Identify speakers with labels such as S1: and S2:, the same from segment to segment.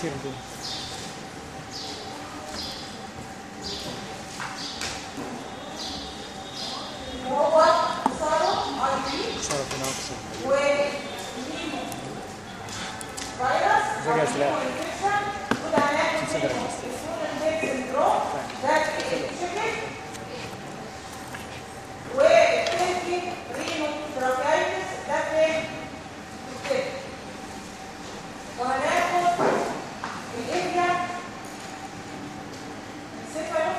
S1: كتير دول
S2: وهو صاروا اي بي
S1: صار في ناقص
S2: ونيمو فيروس
S1: زي يا سلام.
S2: انفكشن وده هناخد
S1: صدر
S2: منه
S1: بس.
S2: السودان بيت سندروم ده الشكل والتنكي رينو تراكايتس ده فين؟ في الكبد وهناخد الإبيا انسيفالو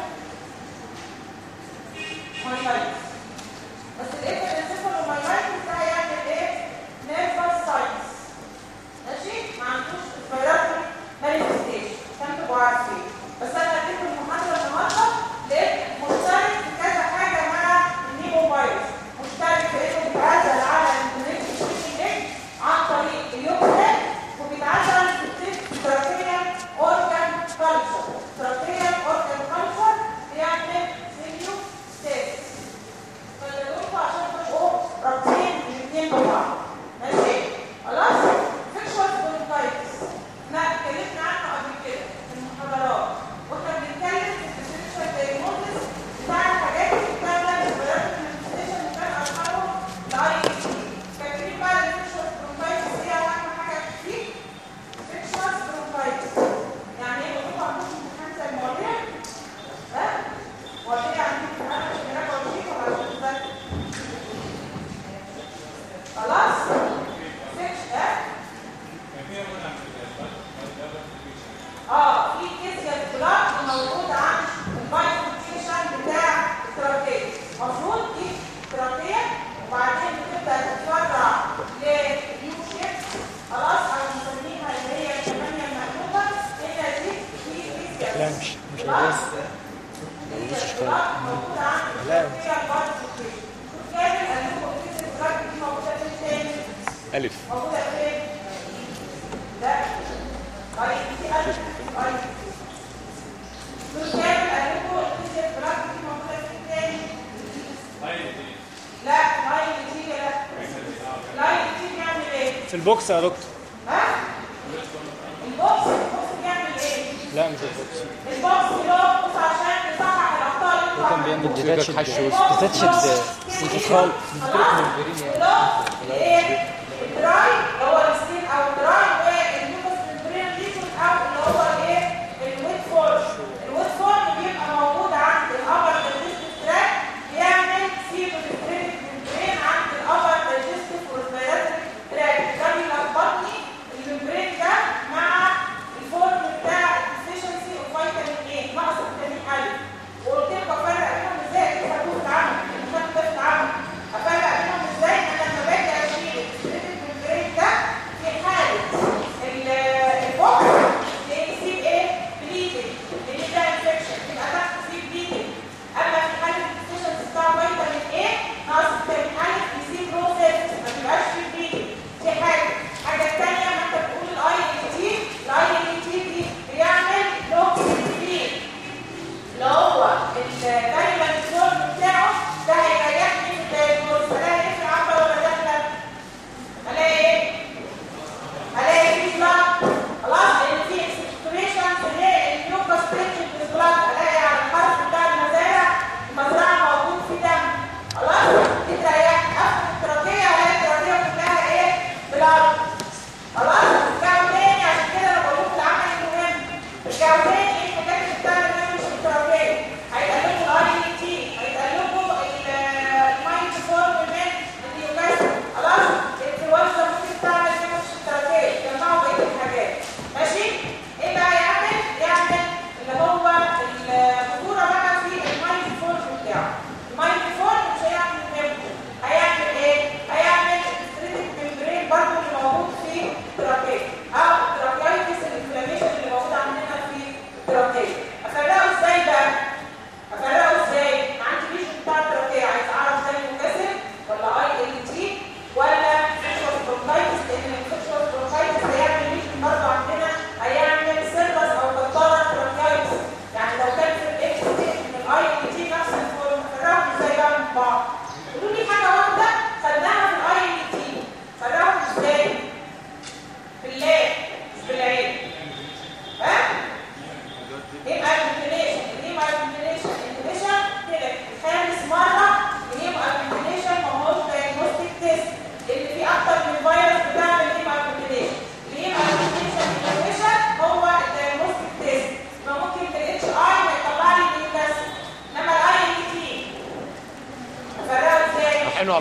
S2: مايلايتس بس الإبيا الانسيفالو مايلايتس ده هيعمل ايه؟ نيرفس ساينس ماشي؟ ما عندوش الفيروس مانيفستيشن عشان تبقوا عارفين بس انا هديكم المحاضره النهارده لقيت مشترك في كذا حاجه مع النيمو فيروس مشترك في انه بيتعزل على الكونكتيف سويتشنج عن طريق اليوكسين وبيتعزل في التراكيال اورجان كلتشر التراكيال اورجان كلتشر بيعمل سيميو ستيس فالدكتور عشان تبقوا رابطين الاثنين ببعض ماشي خلاص سيكشوال برونكايتس احنا اتكلمنا عنه قبل كده في المحاضرات واحنا بنتكلم في السيكشوال دايجنوستس بتاع الحاجات اللي بتعمل الفيروس المانيفستيشن اللي كان اشهرهم الاي اي تي فاكرين بقى السيكشوال برونكايتس دي اهم حاجه فيه سيكشوال برونكايتس يعني ايه بقول عندكم امتحان زي المواضيع ها مواضيع عندكم امتحان عشان نراجعوا فيه ولا عشان تذاكروا خلاص سيكش ها اه في كيسيا بلاك موجود عند البايفوركيشن بتاع التراكيه المفروض دي تراكيه وبعدين بتبدا تتفرع ليو شيب خلاص او بنسميها اللي هي الثمانيه المقلوبه هنا دي في كيسيا
S1: لا مش مش
S2: بلاك
S1: عايز
S2: كيسيا بلاك موجود عند
S1: لا.
S2: التراكيه البايفوركيشن كامل قالوا كيسيا بلاك دي موجوده في الثاني
S1: ألف
S2: موجودة فين؟ لا طيب دي ألف طيب دول كام قالوا الفيزياء بلاك دي موجودة في التاني لا لاين دي لا لاين دي بيعمل ايه؟
S1: في البوكس يا دكتور
S2: ها؟ البوكس البوكس بيعمل ايه؟
S1: لا مش البوكس
S2: البوكس له بص عشان يصحح الأخطاء اللي
S1: هو كان
S2: انتوا
S1: بيعمل
S2: عملتوها.
S1: ديتاتشد
S3: حشو
S1: ديتاتشد سنترال
S2: الايه الدراي اللي هو السكين او الدراي والميوكس ممبرين ليكويد او اللي هو الايه الويت فورم الويت فورم بيبقى موجود عند الابر دايجستيف تراك بيعمل سيتو ديستريتيف ممبرين عند الابر دايجستيف والريسبيراتوري تراك ده بيلخبطني الممبرين ده مع الفورم بتاع الديفيشنسي اوف فيتامين ايه نقص فيتامين الف وقلت لكم افرق بينهم ازاي كيف هتوصل العمل المشاكل ده في العمل افرق بينهم ازاي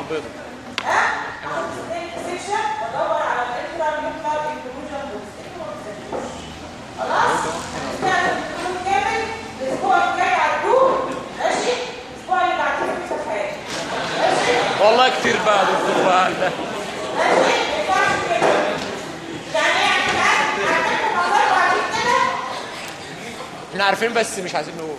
S1: البيضة
S2: ها اخد سيكشن وادور على الانترا نيوكلير انكلوجن بوكس انتوا ما بتذاكروش خلاص هنستعمل الكلام كامل الاسبوع الجاي على الجروب ماشي الاسبوع اللي بعديه في صفحات ماشي
S1: والله كتير بقى دكتور بقى ده
S2: ماشي ما ينفعش كده يعني يعني عارف- عارفين الموضوع وعارفين كده
S1: احنا عارفين بس مش عايزين نقول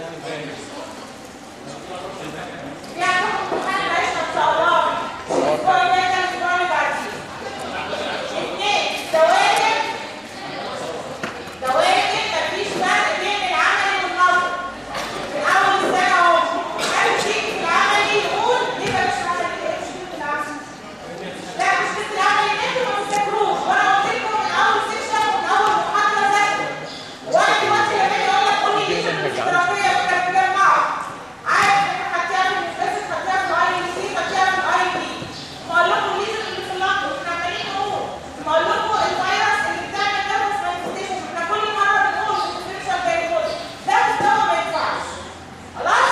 S2: في عندكم امتحان العيشة ان شاء الله الاسبوع الجاي ده الاسبوع اللي بعديه اثنين دواجن دواجن مفيش فرق بين العملي والنظري في اول السنه اهو حد يجي في العملي يقول ليه ده مش عملي ايه مش في العملي لا مش في العملي ان انتوا ما بتذاكروش وانا قلت لكم من اول سيكشن ومن اول محاضره ذاكروا وانا دلوقتي لما اجي اقول لك قول لي ايه الفيزيوثيرابيه وكانت بتجمعوا عارف ان خدتها في المستشفى خدتها في الاي بي سي خدتها في الاي بي ما اقول لكم ليه اللي في اللقطه احنا عمالين نقول ما اقول لكم الفيروس اللي بتعمل نيرفس مانيفستيشن احنا كل مره بنقول في الانفكشن دايجنوز ده مستوى ما ينفعش خلاص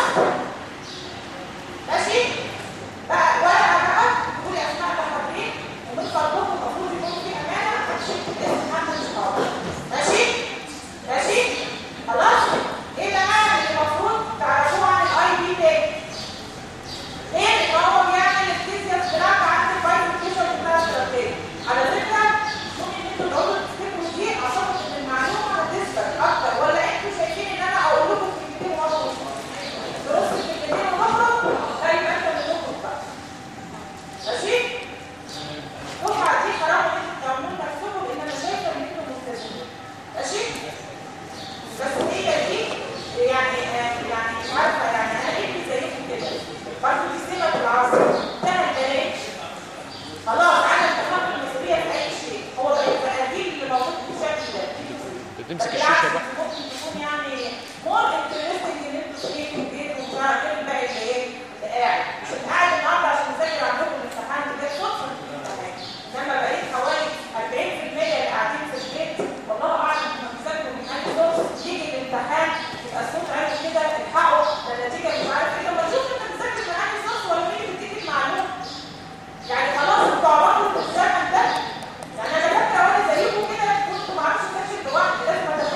S2: ماشي بقى ورقه بقى تقولي اسماء المحاضرين ومن فضلكم المفروض يكون في امانه عشان اسم محمد صحابه ماشي ماشي خلاص ايه بقى اللي المفروض تعرفوه عن الاي بي تاني غير ان هو بيعمل الفيزياس بتاعك عند الفايبريشن بتاع الشرطين على فكره ممكن انتوا تقعدوا تفتكروا دي اعتقد ان المعلومه هتثبت اكتر ولا انتوا شايفين ان انا اقول لكم كلمتين واخرج درست كلمتين واخرج لا يبقى انت اللي تخرج بقى ماشي الدفعه دي حرام ان انتوا تعملوا نفسكم لان انا شايفه ان انتوا ملتزمين ماشي بس هي دي يعني يعني مش عارفه يعني انا ابني زيكم كده برضه دي سمه العصر ده البلاش خلاص عدم تحمل المسؤوليه في اي شيء هو بقى البناديل اللي موجود بالشكل ده
S1: تمسك
S2: بالعكس،
S1: الشاشة بقى
S2: ممكن تكون يعني مور انترستنج ان انتوا تيجوا وجيتوا ومش عارف ايه الباقي اللي ايه اللي قاعد مش انت قاعد النهارده عشان تذاكر عندكم الامتحان ده صدفه في الامتحان انما بقيت حوالي 40% اللي قاعدين في البيت والله اعلم هم بيذاكروا من اي سورس يجي الامتحان يبقى الصوت عالي كده الحقوا ده النتيجه مش عارف ايه طب ما تشوف انت بتذاكر من اي سورس ولا مين اللي بيديك المعلومه يعني خلاص انتوا عرفتوا في الزمن ده يعني انا فاكره وانا زيكم كده كنت ما اعرفش اذاكر لوحدي لازم ادخل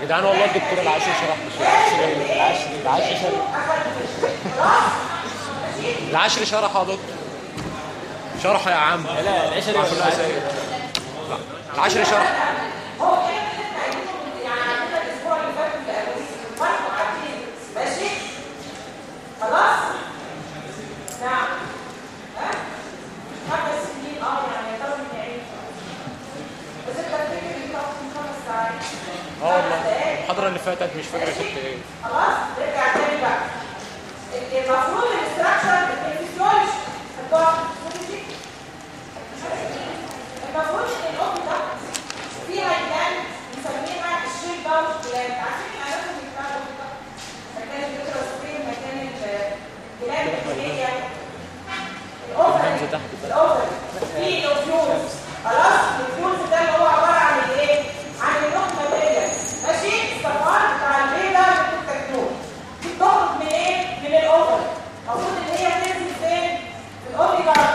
S1: جدعان والله الدكتور العاشر شرح العاشر العاشر شرح العاشر شرح يا دكتور شرح يا عم
S3: لا العشري ولا
S1: كلها زي العاشر شرح
S2: هو كده كده هيكون يعني عندنا الاسبوع اللي فات اللي قبليه برضه عارفين ماشي خلاص نعم ها خمس سنين اه يعني يعتبر من عيد بس انت بتفتكر ان تاخد من خمس ساعات
S1: اه والله المحاضرة اللي فاتت مش فاكر كنت ايه
S2: خلاص نرجع تاني بقى المفروض الاستراكشر الفيزيولوجي الضغط المفروض ان الام ده فيها جلاند نسميها الشيل باوش جلاند عارفين الاناتومي بتاع الام ده مكان الفكره مكان الجلاند اللي هي الاوفري الاوفري في اوفيوز خلاص الاوفيوز ده اللي هو عباره عن الايه عن النقطه دي ماشي الصفار بتاع البيضه اللي بتكتبوه دي بتخرج من ايه من الاوفري المفروض ان هي تنزل فين في الاوفري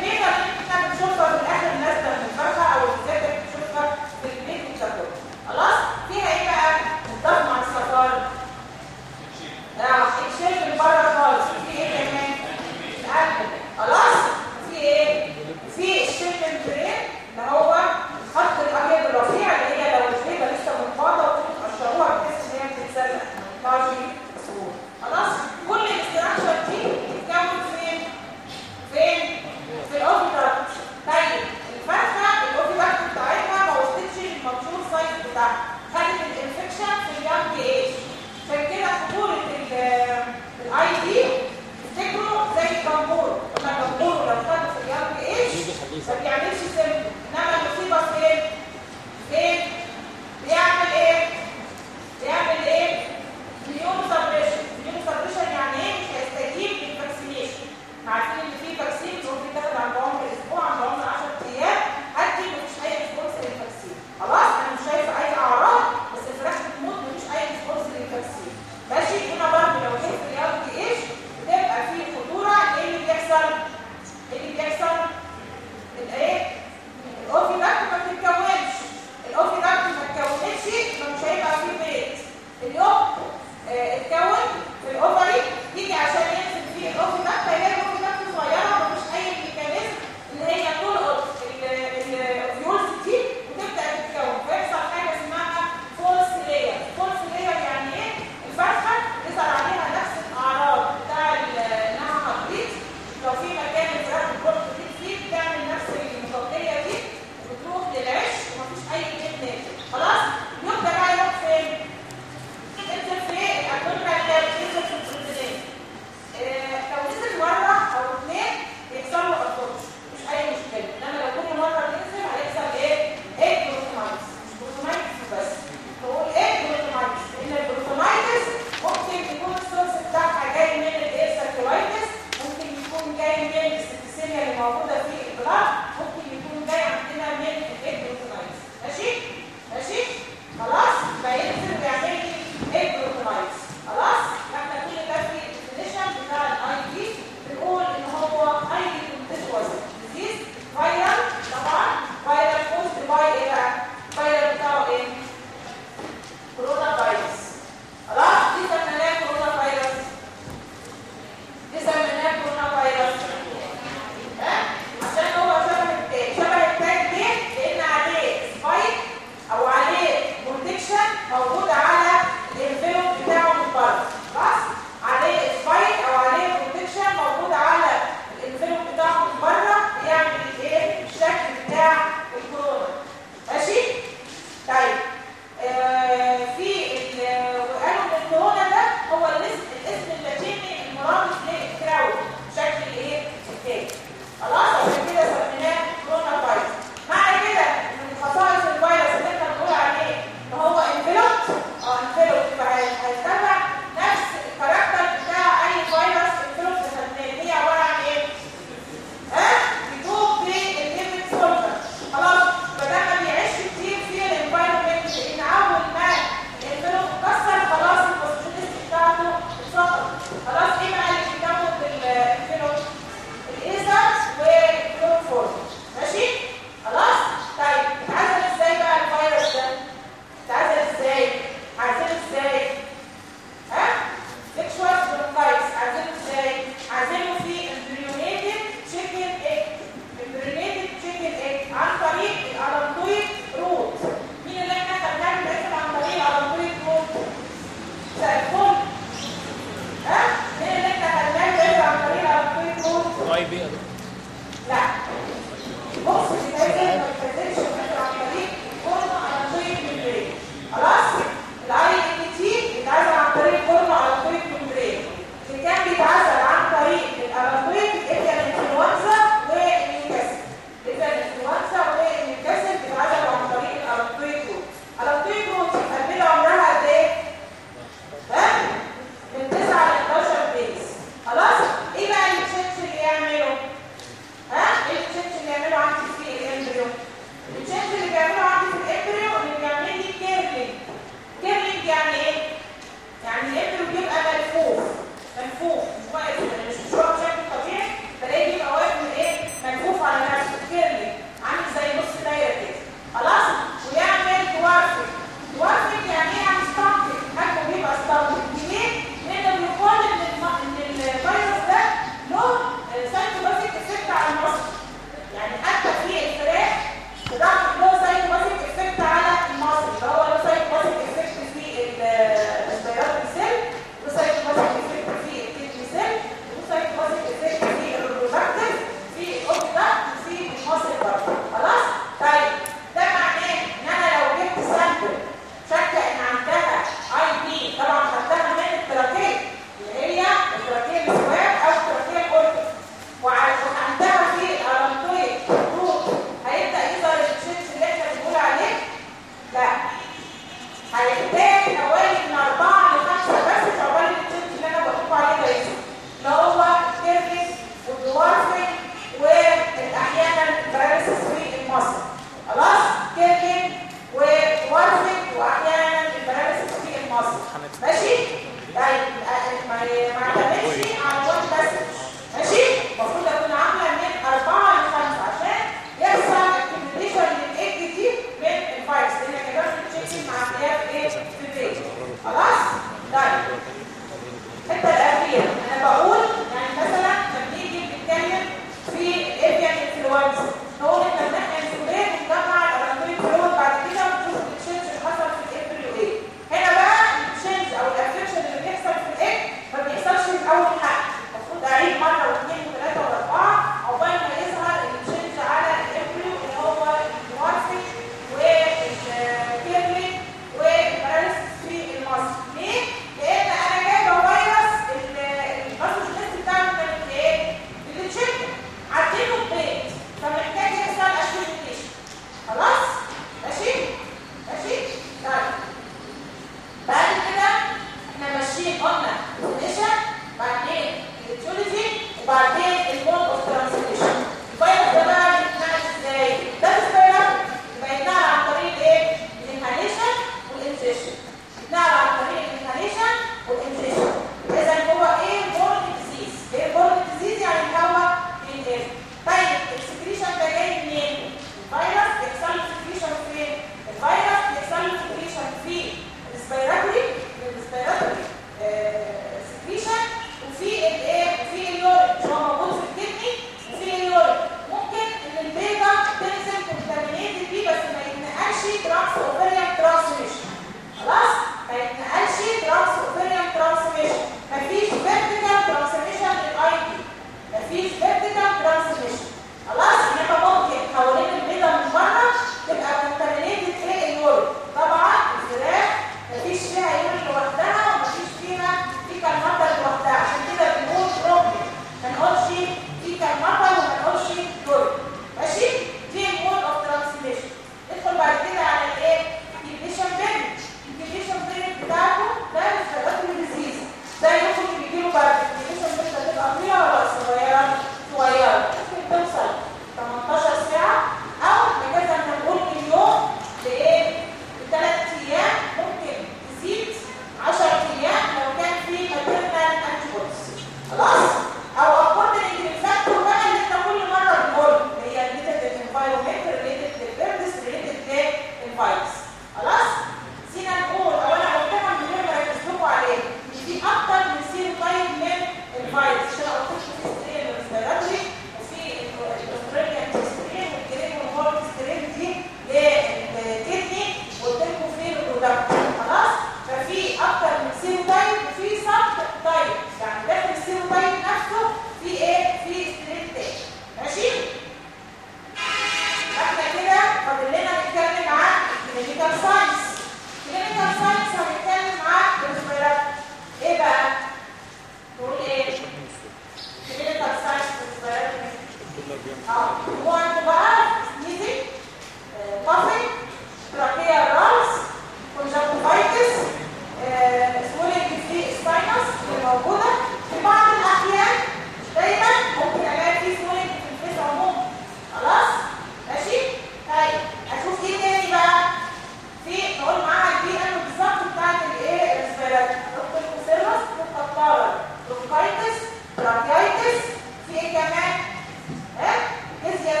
S2: اه هو انتوا بقى ايزي كافي تراكيا راس كونجكتيفايتس سويلنج في سباينس اللي موجوده في بعض الاحيان مش دايما ممكن الاقي في سويلنج في الفيس عموما خلاص ماشي طيب اشوف ايه تاني بقى في نقول معاها البيئه انه بالظبط بتاعت الايه الريسبيراتوري دكتور كوسيرس برونكايتس تراكيايتس في ايه كمان ها فيزيا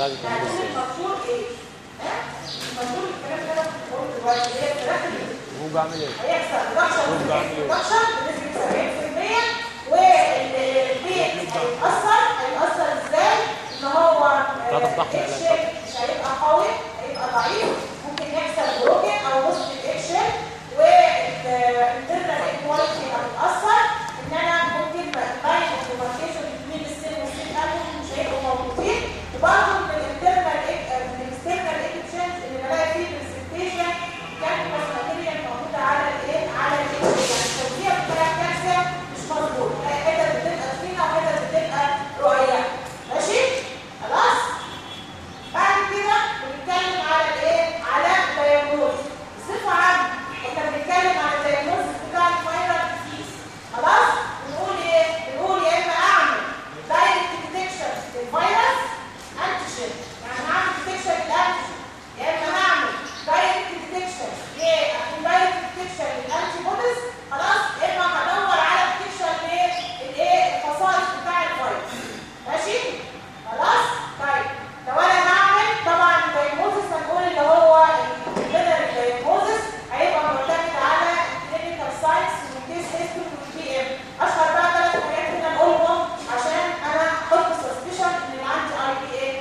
S1: عايز
S2: يعني
S1: تعمله ازاي
S2: المشهور ايه؟ ها؟ المشهور الكلام اللي انا كنت بقوله دلوقتي هي الفراخ اللي
S1: هو بعمل ايه
S2: هيحصل ريدكشن
S1: شوف بعمل ايه؟
S2: ريدكشن بنسبه 70% والبيت هيتاثر هيتاثر ازاي؟ ان هو آه،
S1: طب ضغط على
S2: اكشن مش هيبقى قوي هيبقى ضعيف ممكن يحصل بروكن او وسط الاكشن والانترنال ايكواليتي هتتاثر ان انا ممكن باين الكوميونيكيشن بين السن والسن قبل مش هيبقوا موجودين وبرضه من الانترنال من الاكسترنال اكشن اللي بلاقي فيه برزنتيشن كانت ماتيريال موجوده على الايه على الاكشن يعني التوزيع بتاع الكالسيوم مش مظبوط لا حتت بتبقى تخينه وحتت بتبقى رقيقه ماشي خلاص بعد كده بنتكلم على الايه على الدايجنوز بصفه عامه احنا بنتكلم على الدايجنوز بتاع الفايرال ديزيز خلاص بنقول ايه بنقول يا اما اعمل دايركت ديتكشن للفيروس انتيجين يعني هعمل ديتكشن للانتيجين يا اما هعمل دايركت ديتكشن ليه عشان دايركت ديتكشن للانتي بوديز خلاص يا اما هدور على ديتكشن للايه الخصائص بتاع الفيروس ماشي خلاص طيب لو انا هعمل طبعا الدايجنوزس هنقول اللي هو الجنرال دايجنوزس هيبقى معتمد على الكلينيكال ساينس والكيس هيستوري والبي ام اشهر بقى ثلاث حاجات كده نقولهم عشان انا احط سسبشن ان اللي عندي اي بي ايه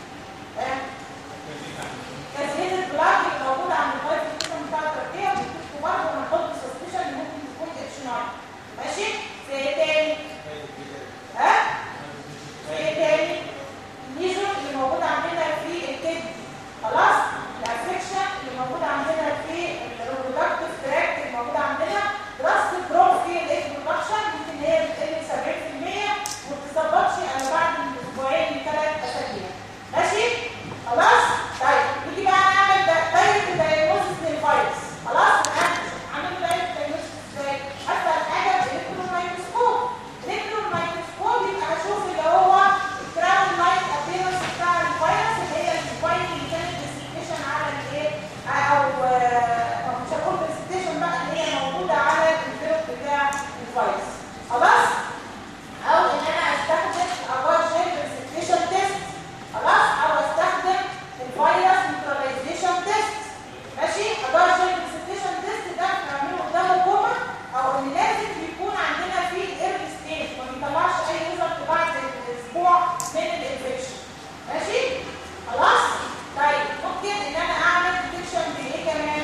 S2: تسهيل البلاك اللي موجود عند الفايف سيستم بتاع التركيه وبتكتبوا برضه هنحط سسبشن ان ممكن تكون اتش 9 ماشي في ايه تاني ها في ايه تاني الليجن اللي موجود عندنا في الكبد خلاص الافكشن اللي موجود عندنا في الريبرودكتيف تراكت اللي موجود عندنا دراسه الدروب في الايج برودكشن ممكن هي بتقل 70% وما بتظبطش الا بعد من اسبوعين لثلاث اسابيع ماشي خلاص طيب نيجي بقى نعمل دايركت دايجنوستس للفيروس خلاص عملوا دايركت دايجنوستس ازاي اسهل حاجه بالالكترون مايكروسكوب الالكترون مايكروسكوب يبقى هشوف اللي هو الكراون لايت ابيرنس بتاع الفيروس اللي هي الفايل اللي كانت برزنتيشن على الايه او آه، مش هقول برزنتيشن بقى اللي هي موجوده على الفيروس بتاع الفيروس خلاص او ان انا استخدم اول جيل برزنتيشن تيست خلاص او استخدم الفيروس نيوتراليزيشن تيست ماشي اول جيل برزنتيشن تيست ده بنعمله قدامه كوما او ان لازم يكون عندنا في ايرلي ستيج ما بيطلعش اي ريزلت بعد اسبوع من الانفكشن ماشي خلاص طيب ممكن ان انا اعمل ديتكشن بايه كمان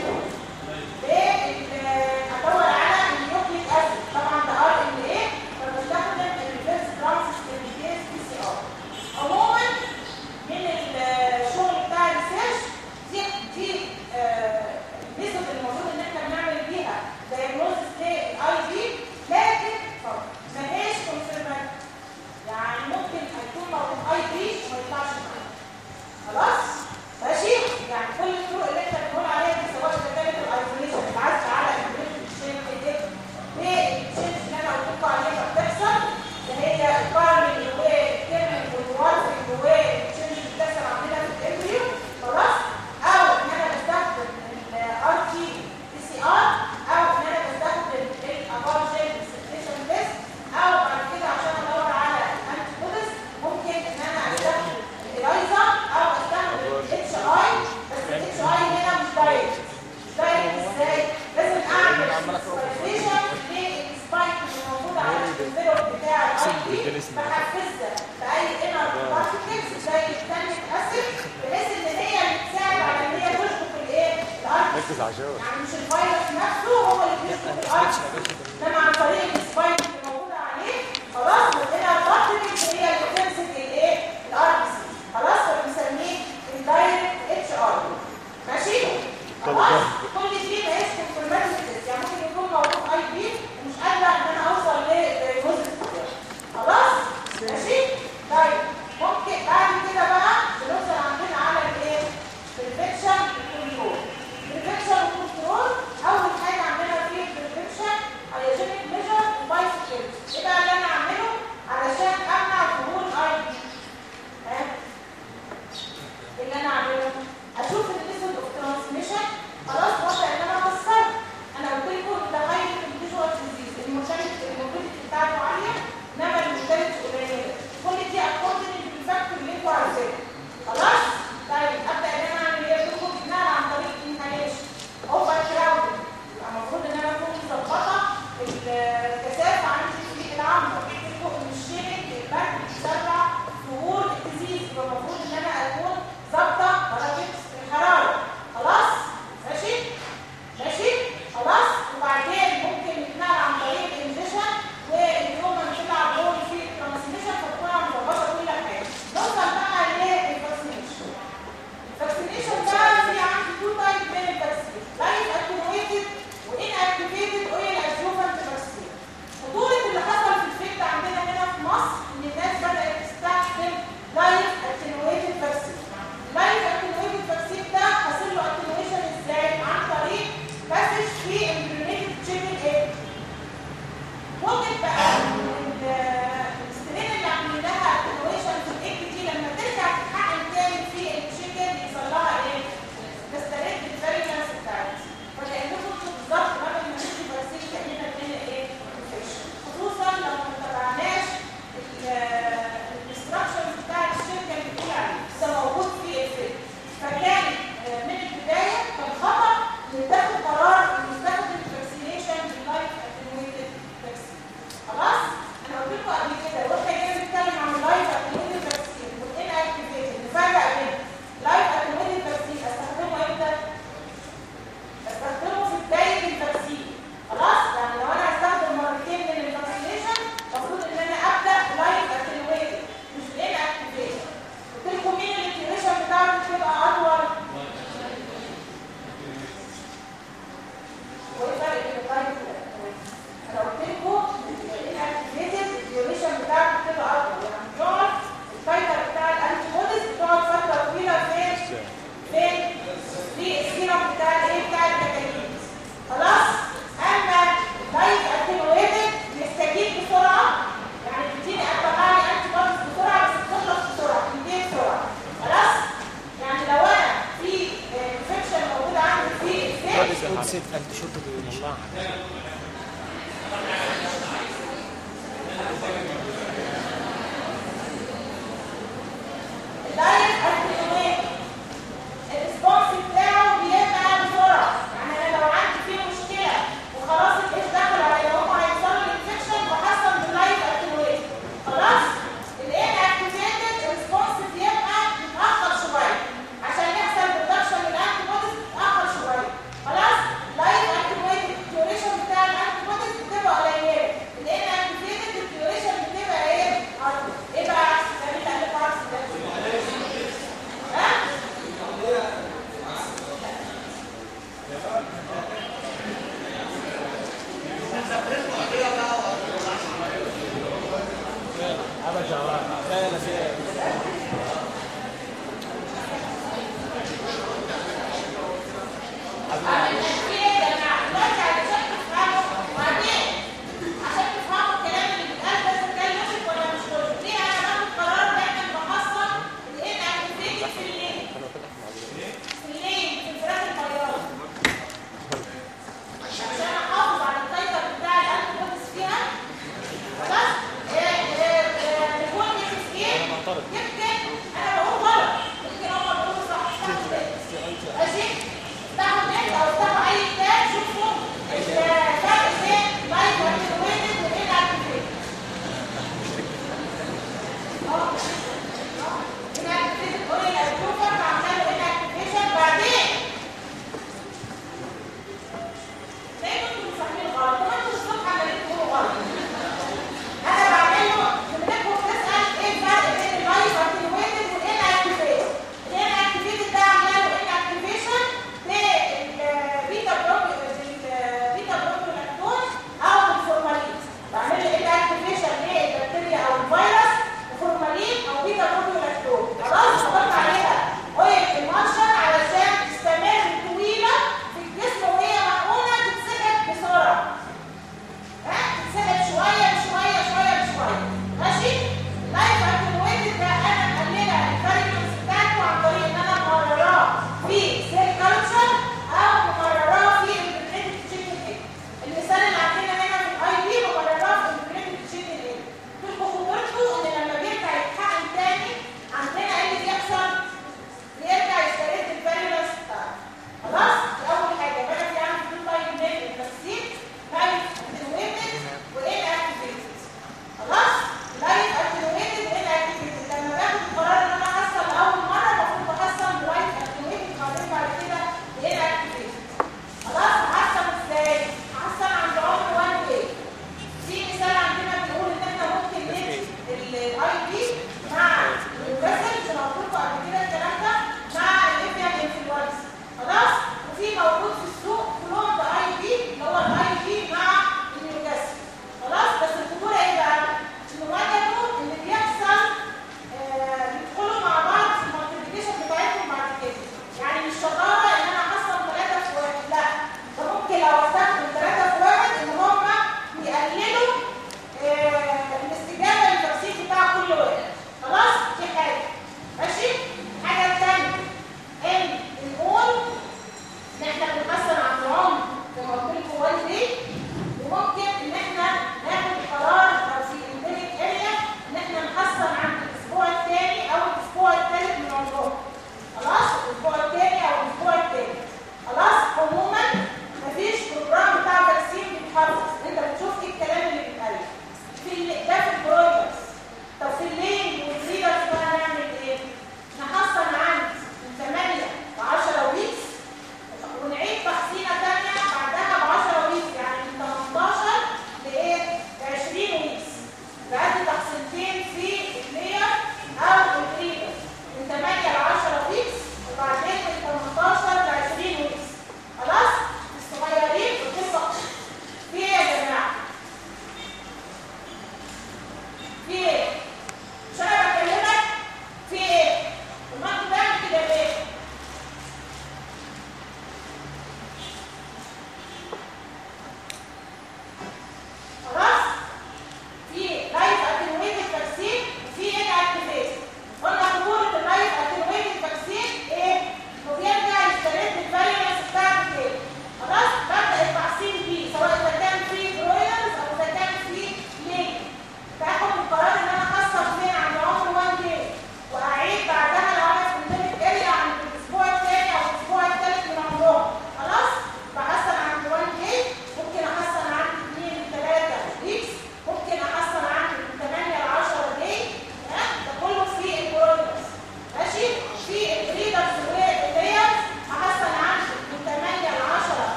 S2: ادور على النيوكليك اسيد طبعا ده ار ان ايه فبستخدم الريفرس ترانسكريبتيز بي سي ار عموما من الشغل بتاع الريسيرش دي دي الميثود اللي المفروض ان احنا بنعمل بيها دايجنوستس للاي بي لكن ما هيش كونفيرمات يعني ممكن هيكون موجود اي بي وما يطلعش معانا خلاص ماشي يعني كل الطرق اللي احنا بنقول عليها دي سواء اذا كانت الايزوليشن العزل على الشين ايديك والشينز اللي انا قلت لكم عليها بتحصل اللي هي البارمنج والكيرمنج والوارفنج والشينز اللي بتحصل عندنا في الامبريو خلاص او ان انا بستخدم الار تي بي سي ار او ان انا بستخدم الابار جيل سيرتيشن تيست او بعد كده عشان ادور على الانتي بوديز ممكن ان انا استخدم الايزا او استخدم الاتش اي بس الاتش اي هنا مش دايركت مش دايركت ازاي لازم اعمل سبيشال للسبايك اللي موجوده على الانفلوب بتاع الاي بي بحفزها باي انر بارتكلز زي التانيك اسيد بحيث ان هي اللي تساعد على ان هي تشبك الايه الارض
S1: ركز على الجو
S2: يعني مش الفيروس نفسه هو اللي بيشبك الارض انما عن طريق السبايك اللي موجوده عليه خلاص وهنا البارتكلز هي اللي بتمسك الايه الارض خلاص فبنسميه الدايركت اتش ار ماشي خلاص كل دي ماهيش كونفرماتيف يعني ممكن يكون موجود اي بي ومش قادره ان انا اوصل للدايجنوستس بتاعه خلاص ماشي طيب ممكن بعد كده بقى بنوصل عندنا على الايه بريفكشن كنترول بريفكشن كنترول اول حاجه عندنا في البريفكشن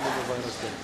S1: نيمو فيروس ده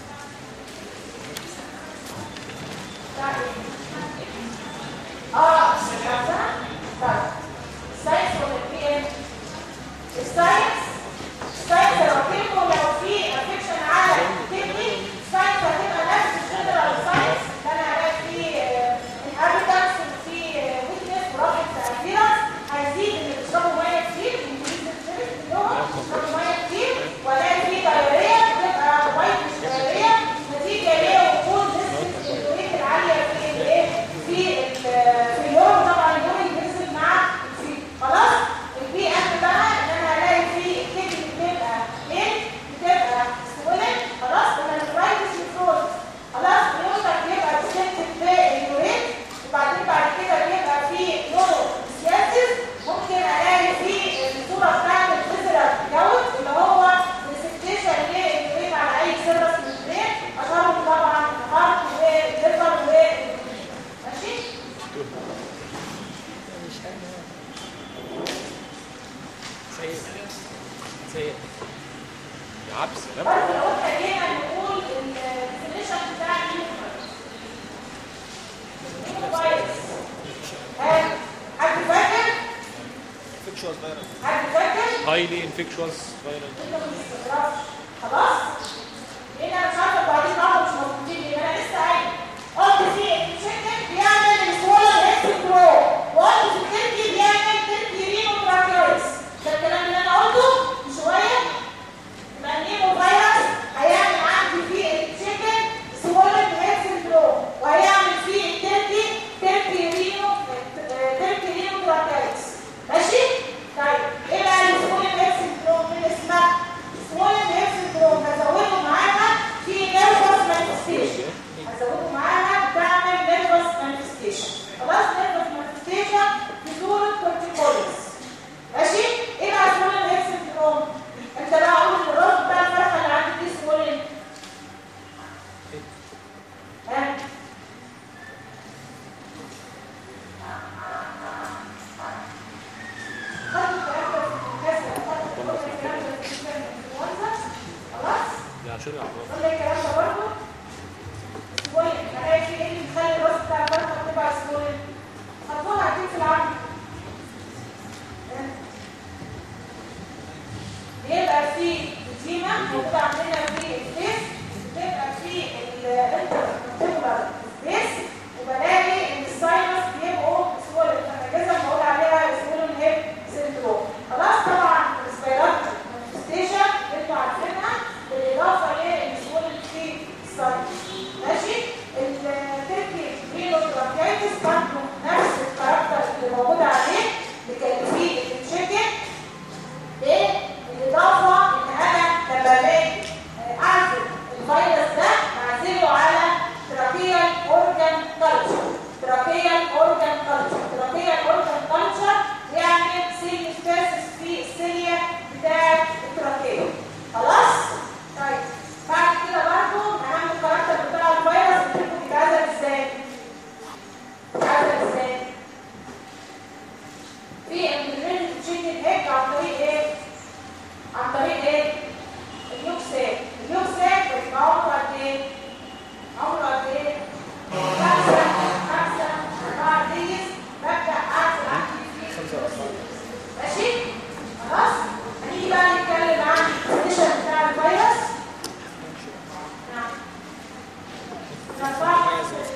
S2: اه عارفة؟ طيب الساينس ولا البي ام الساينس الساينس لو كلمه لو في افكشن على كلمه الساينس هتبقى نفس الجنرال ساينس انا هلاقي فيه انهابيتنس وفي ويكنس ورابط ابيرنس هيزيد ان بيشربوا ميه كتير انجليزي بتشرب اللغه بيشربوا ميه كتير والاقي فيه دايريه بتبقى وايت مش دايريه نتيجه لوجود نسبه الكلوريد العاليه في الايه في ال- في اليوم طبعا اليوم بينزل مع الفيل خلاص البي ام بقى ان انا هلاقي فيه الكتل بتبقى ايه بتبقى سويلن خلاص انا الرايتس نفروز خلاص بيوصل بيبقى بسنتك باليورين وبعدين بعد كده بيبقى فيه نورو سياسيس ممكن الاقي فيه الصوره بتاعت الفيزرال جوت اللي هو ريسبتيشن لليورين على اي سيرفس من البرين اشهرهم طبعا الهارت والليفر والكدني ماشي
S1: سيء سيء يا عبس لا
S2: برضه لو احنا جينا نقول الديفينيشن بتاع النيوكليوس النيوكليوس ها حد فاكر؟
S3: فيكشوال فيروس
S2: حد فاكر؟
S1: هايلي انفكشوس فيروس
S2: انت ما تستغربش خلاص؟ لان انا مش عارفه بعدين اه مش موجودين ليه انا لسه قايل قلت في التشيكن بيعمل السوالر هيكس برو وقلت في التركي بيعمل تركي رينو تراكيوس ده الكلام اللي انا قلته من شويه يبقى النيمو فيروس هيعمل عندي في التشيكن سوالر هيكس برو وهيعمل في التركي تركي رينو تركي رينو تراكيوس ماشي؟ طيب ايه بقى السوالر هيكس برو من اسمها سوالر هيكس برو هزوده معاها في نيرفس مانيفستيشن هزوده معاها بتعمل نيرفس مانيفستيشن خلاص نيرفس مانيفستيشن في صوره كورتيكوليس ماشي ايه بقى سوالر هيكس برو انت بقى قول الراس بتاع الفرخه اللي عندك دي سوالر ها خدوا الكلام ده في الكاسة، خدوا الكلام ده في الإنفلونزا، خلاص
S1: يا عشان يعرفوا
S2: قول لي الكلام ده برضه سويل هلاقي في ايه اللي بيخلي الراس بتاع الفرخه تبقى سويل خدوها اكيد في العمل بيبقى في اديمه موجوده عندنا في الفيس بتبقى في الانتركونتيبولار سبيس وبلاقي ان الساينس بيبقوا سويل فالجزم بقول عليها سويل هيب سيندروم خلاص طبعا السبيرات مانيفستيشن انتوا عارفينها بالاضافه للسويل في الساينس ماشي التركي رينوتراكيتس برضه نفس الكاركتر اللي موجود عليه اللي كان فيه التشيكن ليه؟ بالإضافة إن أنا لما باجي آه، أعزل الفيروس ده بعزله على تراكيال أورجان كلتشر تراكيال أورجان كلتشر تراكيال أورجان كلتشر يعني سيل ستاسس في السيليا بتاعت التراكية خلاص؟ طيب بعد كده برضه أهم الكاركتر بتاع الفيروس بتبقى بيتعزل إزاي؟ بيتعزل إزاي؟ في implemented chicken egg عن طريق ايه؟ عن طريق ايه؟ اليوكسات اليوكسات بس عمره قد ايه؟ عمره قد ايه؟ خمسة خمسة أربعة ديز ببدأ أعزل عندي فيه ماشي؟ خلاص؟ هنيجي بقى نتكلم عن الكونديشن بتاع الفيروس نعم نرفع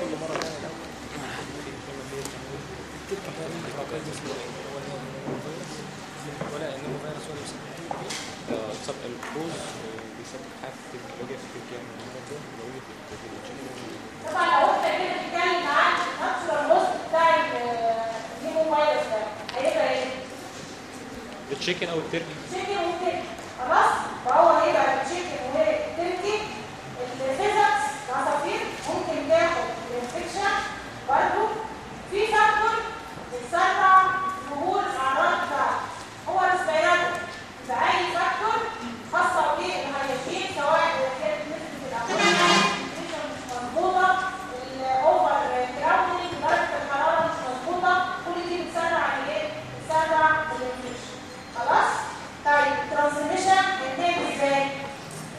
S3: ولا انه فيروس ولا مسبب
S1: سبق الكروز بيسبب حاجه في التكنولوجيا في التركيا من المرض ده لو يجي في التكنولوجيا
S2: طبعا لو انت كده بتتكلم عن الناتشورال هوست بتاع الهيمو فيروس ده هيبقى ايه؟
S1: التشيكن او التركي
S2: تشيكن وتركي خلاص؟ فهو هيبقى التشيكن والتركي الفيزكس العصافير ممكن تاخد الانفكشن برضه في فاكتور بتسرع ظهور الاعراض بتاعته هو الريسبيراتور فاي فاكتور خاصه بالهيجين سواء كانت نسبه الامونيا مش مظبوطه الاوفر كراودنج درجه الحراره مش مظبوطه كل دي بتسرع الايه؟ بتسرع الانفكشن خلاص؟ طيب الترانسميشن بيتم ازاي؟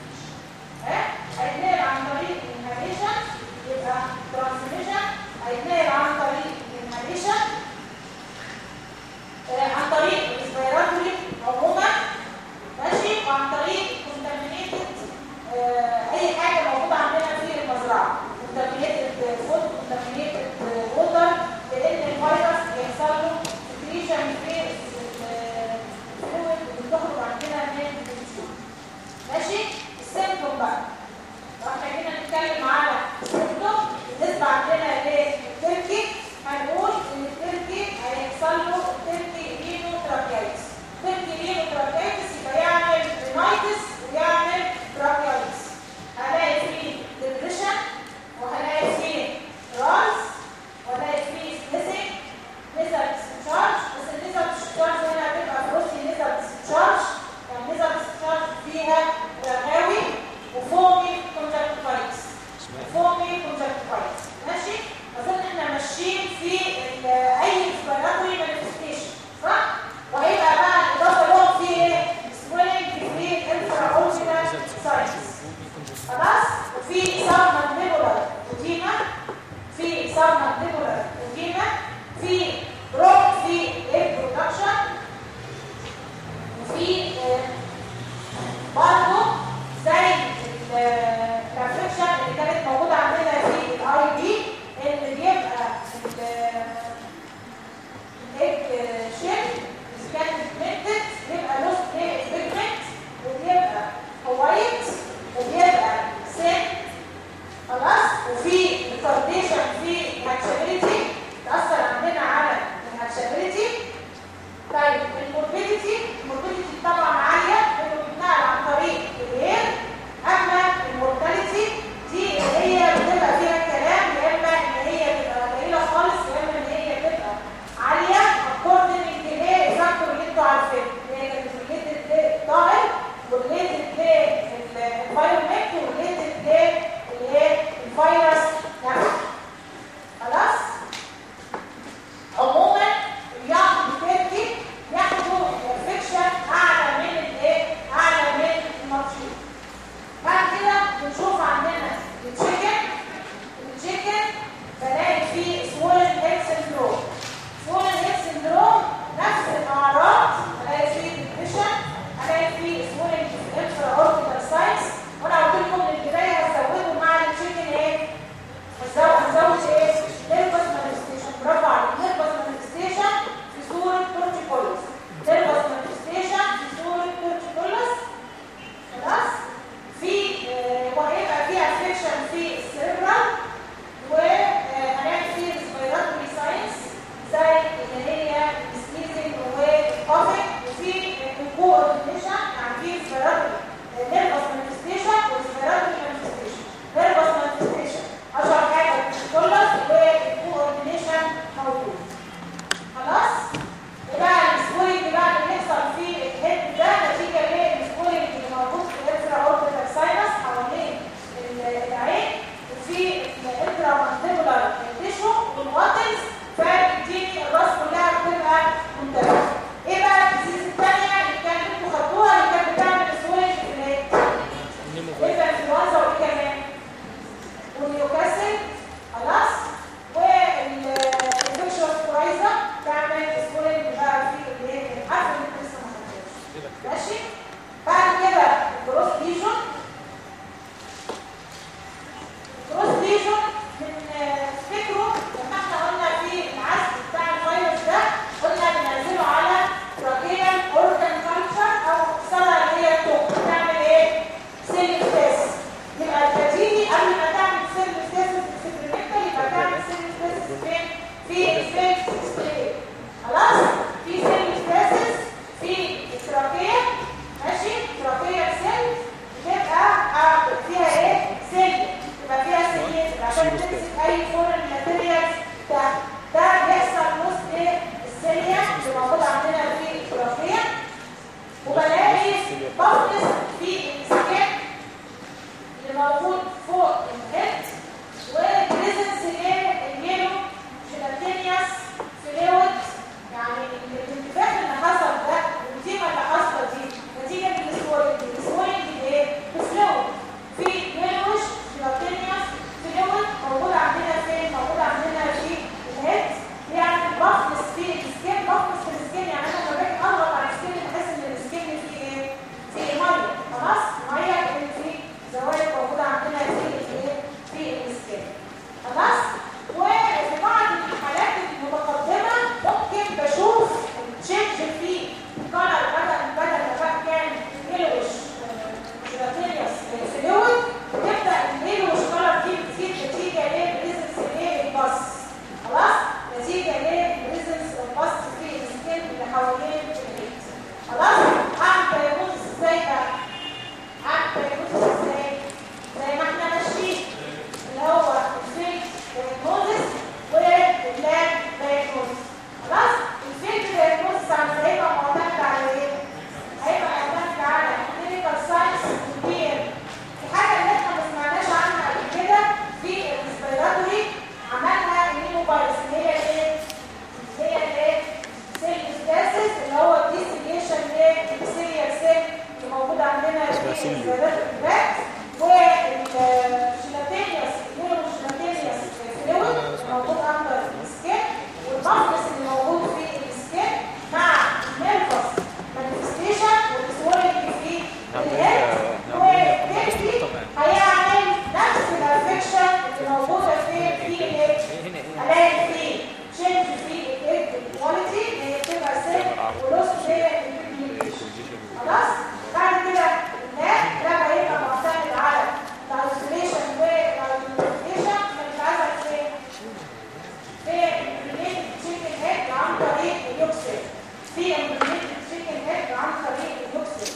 S2: ماشي بعد كده الكروس ليجون الكروس ليجون من آه، فكره لما احنا قلنا في العزل بتاع الفيروس ده قلنا بننزله على تراكيال اورجان كلتشر او صنع اللي هي توك بتعمل ايه؟ سيل ستاس يبقى البديهي قبل ما تعمل سيل ستاس اكسبيرمنتال يبقى تعمل سيل ستاس فين؟ في الفيلز ستريت خلاص؟ في سيل ستاسس في التراكية ماشي؟ تراكية سيل بتبقى آه، فيها ايه؟ سيل يبقى فيها سيل عشان تمسك اي فورن ماتيريالز ده ده بيحصل وسط ايه؟ السيليا اللي موجودة عندنا في التراكية وبلاقي بفلس في السكين اللي موجود فوق الهيد وبريزنس ايه اليلو جيلاتينيوس فلويد يعني الانتفاخ اللي حصل ده والتيمه اللي حاصله دي نتيجه من السويلنج السويلنج دي ايه؟ فلويد في يلوش جيلاتينيوس فلويد موجود عندنا فين؟ موجود عندنا في الهيد يعني بفلس في السكين بفلس في السكين يعني انا لما باجي اضغط على السكين بحس ان السكين فيه ايه؟ فيه ميه خلاص؟ ميه اللي فيه زوايا موجوده عندنا في الايه؟ في السكين خلاص؟ وفي بعض الحالات المتقدمه ممكن بشوف التشينج في كلر بدل بدل ما بقى كان يلوش جيلاتينيوس فلويد تبدا اليلوش كلر دي بتزيد نتيجه للريزنس الايه الباص خلاص نتيجه للريزنس الباص في السكين اللي حوالين البيت خلاص اعمل دايجنوستس ازاي بقى اعمل دايجنوستس ازاي زي ما احنا ماشيين اللي هو الفيك دايجنوستس واللاب دايجنوستس خلاص الفيك دايجنوستس عن هيبقى معتمد على ايه؟ هيبقى معتمد على كلينيكال ساينس والبير الحاجه اللي احنا ما سمعناش عنها قبل كده في الريسبيراتوري عملها النيموفايروس اللي هي ايه؟ اللي هي الايه؟ سيل ستاسيس اللي هو الديسيليشن للسيريال سيل اللي موجود عندنا في الريسبيراتوري تراكت والجيلاتينيوس الجيلاتينيوس فلويد موجود اندر السكين والبامبس اللي موجود في السكين مع النيرفس مانيفستيشن والسويلنج في الهيد وبالتالي هيعمل نفس الافكشن اللي موجوده في في الايه؟ الاقي في تشينج في الايد كواليتي اللي هي بتبقى سيل ولوس هي خلاص بعد كده الناس ده هيبقى معتمد على الايزوليشن والايزوليشن بنتعزل في في البريميتد تشيكن هيد عن طريق اليوكسيل في البريميتد تشيكن هيد عن طريق اليوكسيل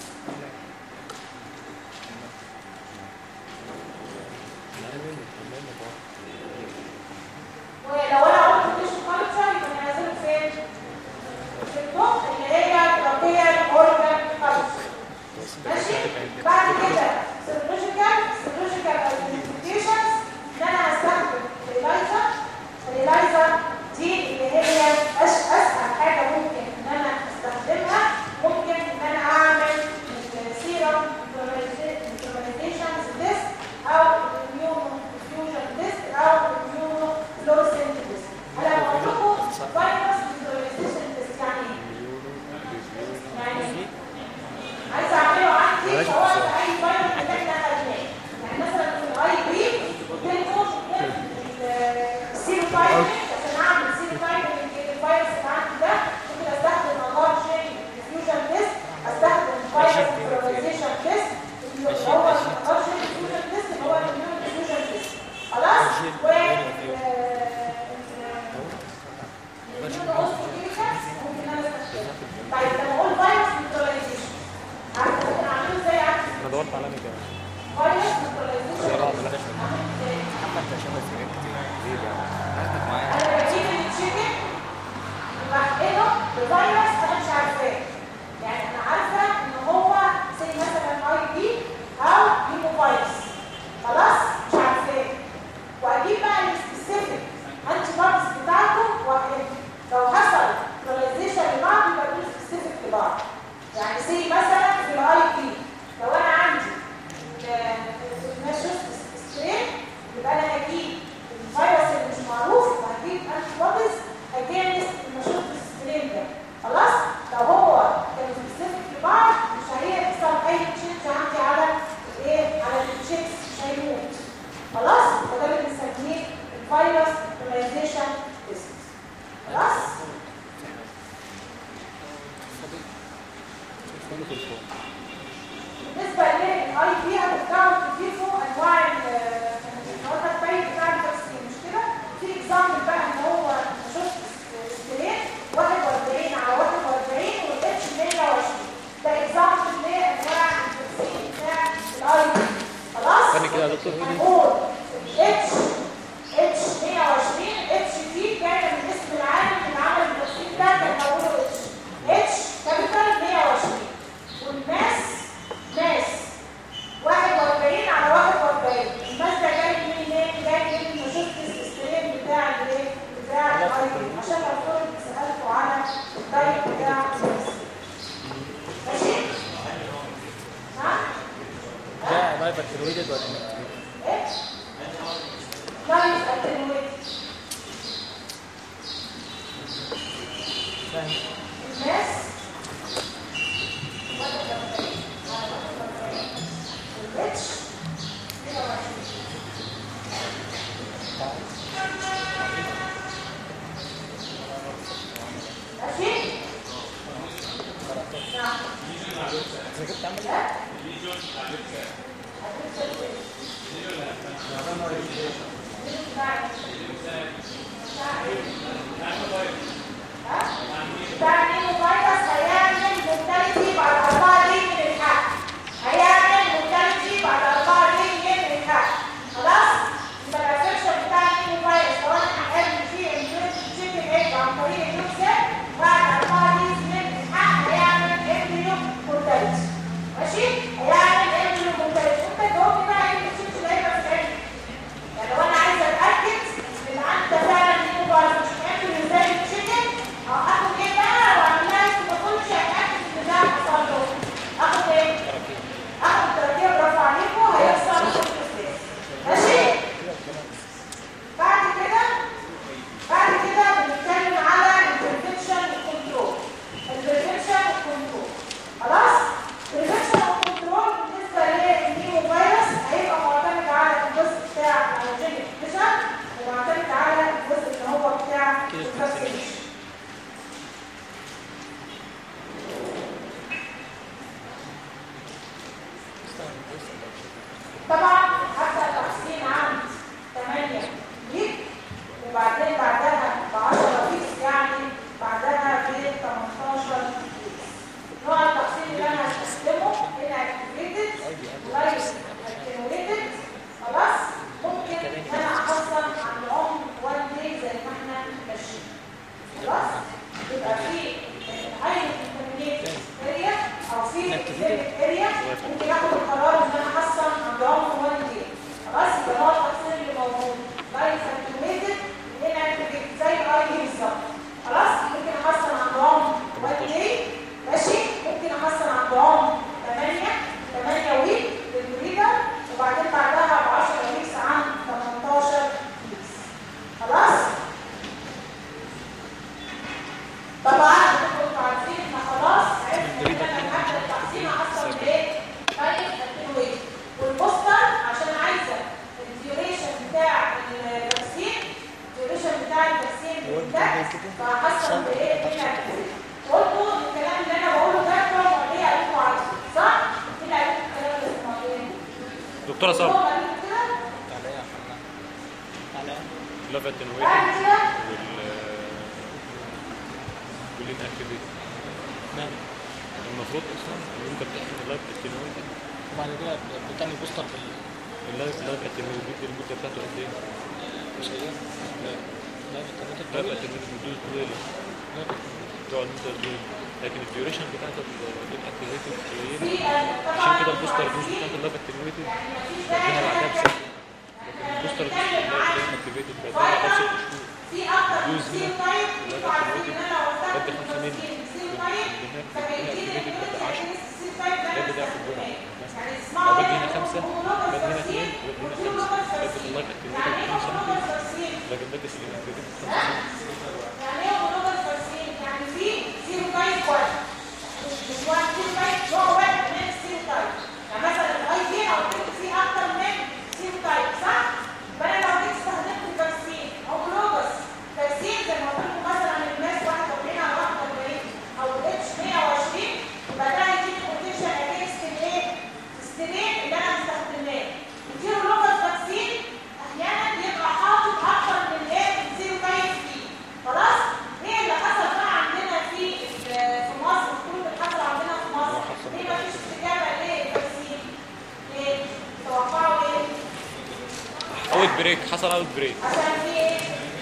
S2: ولو انا قلت تيشو كالتشر يبقى ننزله فين؟ في البوك اللي هي ترابيه اورجان كالتشر ماشي بعد كده سيرولوجيكال سيرولوجيكال ايدنتيفيكيشنز ان انا هستخدم اليلايزر اليلايزر دي اللي هي أش اسهل حاجه ممكن ان انا استخدمها ممكن ان انا اعمل السيرم implementations تيست او الاميونو ديفيوجن تيست او الاميونو فلورسنت تيست هلا بقول لكم فيروس implementation تيست يعني ايه؟ يعني ايه؟ عايز اعمله عندي سواء في اي فايروس اللي احنا خدناه يعني مثلا في الاي بي قلت لكم السيرو فايروس عشان اعمل سيرو فايروس الفيروس اللي عندي ده ممكن استخدم الار جي ديفيوجن تيست استخدم فيروس فلوريزيشن تيست اللي هو الار جي ديفيوجن تيست اللي هو الاميون ديفيوجن تيست خلاص و الاميون اوستوكيميكالز ممكن انا استخدمها طيب لما اقول فيروس نيوتراليزيشن عارف ممكن اعمله ازاي عارف
S3: انا دورت على مين كمان
S2: فيروس نيوتراليزيشن
S3: لا، لا.
S2: عامل ازاي
S3: محمد انت شامل حاجات كتير ليه بقى هاخدك معايا
S2: انا بجيب التشيكن وبحقنه بفيروس انا مش عارفاه يعني انا عارفه ان هو زي مثلا اي بي او هيمو فيروس خلاص مش عارفاه واجيب بقى السبيسيفيك انتي بوديز بتاعته واحقنه لو حصل نيوتراليزيشن لبعض يبقى دول سبيسيفيك لبعض يعني زي مثلا في الاي بي لو انا عندي الماشوس سترين يبقى انا هجيب الفيروس اللي مش معروف وهجيب انتي بوديز اجينست الماشوس سترين ده خلاص لو هو كان سبيسيفيك
S1: كله في الفوق
S2: بالنسبه للاي بي هترجعوا تضيفوا انواع النهارده الباقي بتاع التفسير مش كده؟ في اكزامبل بقى ان هو شفت سكرين 41 على 41 والاتش 120 ده اكزامبل لانواع التفسير بتاع الاي بي خلاص؟
S1: ثاني كده يا دكتور
S2: هنقول اتش اتش 120 اتش دي كان من اسم العالم اللي عمل التفسير ده كان هقوله اتش اتش كابيتال 120 والماس ماس 41 على 41 الماس ده جاي منين؟ جاي من نشوط الاسترين بتاع الايه؟ بتاع الاي عشان لو كنت سالته على الدايت بتاع الماس ماشي؟ ها؟
S3: ده لايف اكتيفيتد ولا inactivated؟
S2: ايه؟ لايف اتنويت
S3: فاهم
S2: الناس الريتش ماشي؟ نعم
S3: اذا كنت عامل
S2: لا تعني فيروس هيعمل مورتاليتي بعد 4 دقايق من الحق هيعمل مورتاليتي بعد 4 دقايق من الحق خلاص يبقى الانفكشن بتاع النيمو فيروس لو انا هقابل فيه انفكشن تشيكن ايج عن طريق اليوكسين بعد 4 دقايق من الحق هيعمل امبريو مورتاليتي ماشي هيعمل امبريو مورتاليتي وانت جاوبني بقى ايه التشيكن اللي هيبقى في العلم يعني لو انا عايزه اتاكد ان انت فعلا نيمو فيروس مش امبريو زي التشيكن اه اخد ايه بقى واعمل لها ما كنتش اتاكد ان ده حصل له اخد ايه؟ اخد تركيب برافو عليكم هيحصل كونتراست ماشي؟ بعد كده بعد كده بنتكلم على البريفنشن والكنترول البريفنشن والكنترول خلاص؟ البريفنشن والكنترول بالنسبه للنيمو فيروس هيبقى معتمد على الجزء بتاع الجينيك فيشن ومعتمد على الجزء اللي هو بتاع الفاكسينيشن طبعا هبدا تحسين عند 8 ويك وبعدين بعدها ب 10 ويكس يعني بعدها ب 18 ويكس نوع التحسين اللي انا هستخدمه هنا اكتيفيتد لايف اتنويتد خلاص ممكن ان انا احصل عند عمر 1 داي زي ما احنا ماشيين خلاص يبقى في هاي كونتامينيتد اريا او في اريا ممكن اخد القرار ان انا احصل عند عمر 1 داي خلاص يبقى هو التحصيل اللي موجود لايف اتنويتد هنا اكتيفيتد زي الاي دي بالظبط خلاص ممكن احصل عند عمر 1 داي ماشي ممكن احصل عند عمر 8 8 ويك للبريدر وبعدين بعدها ب 10 ويكس عن 18 ويكس خلاص طبعا انتوا عارفين ان خلاص عرفنا ان انا هبدا التحسين اصلا بايه؟ طيب التنويه والبوستر عشان عايزه الديوريشن بتاع الفاكسين الديوريشن بتاع الفاكسين ده فهحصل بايه؟ بالأكتيفيتي. قلتوا ان الكلام اللي انا بقوله ده كله معطيه قالوا عارفه صح؟ مين قال لكم الكلام ده اسمه ايه؟
S1: دكتوره
S2: هو
S1: ساره
S2: قال لكم كده؟
S3: على ايه يا حمام على ايه
S1: لافا التنويه
S2: بعد كده
S1: وال والانكتيفيت
S3: مالي
S1: المفروض اصلا ان انت بتحكم اللايف التنويه ده
S3: وبعد كده بتعمل بوستر بال
S1: اللايف اللايف التنويه دي المده بتاعته قد ايه؟
S3: مش هي لا لا التنويت
S1: اللايف
S3: الطويل
S1: التنويه مدته طويله
S3: لا
S1: تقعد مده طويله لكن الديوريشن بتاعت الانكتيفيتد قليله
S2: في طبعا
S1: عشان كده البوستر دوز بتاعت اللايف التنويه بديها بعدها بسنه لكن البوستر دوز اللايف الانكتيفيتد بديها بعدها بست شهور
S2: في اكتر من
S1: دوز
S2: سين
S1: هنا
S2: تايب
S1: لا
S2: انتوا عارفين ان انا وصلت
S1: بدي 5 مللي
S2: سين تايب فبيديني
S1: الانكتيفيتد بدي 10
S2: السين تايب ده
S1: بدي ده في الجرعه
S2: يعني
S1: لو
S2: اسمعوا
S1: بدي هنا خمسة بدي هنا اثنين بدي هنا خمسة بدي في اللايف اكتيفيتد بدي سنتين لكن بدي في الانكتيفيتد خمسة
S2: يعني ايه جلوبال فاكسين يعني في سيرو تايب واحد مش واحد سيرو تايب نوع واحد من السيرو تايب يعني مثلا الاي دي او في اكتر من سيرو تايب صح؟ يبقى انا لو جيت استخدمت الفاكسين او جلوبس فاكسين زي ما قلت لكم مثلا الماس 41 على 41 او الاتش 120 يبقى
S1: اوت بريك حصل اوت بريك
S2: عشان في ايه؟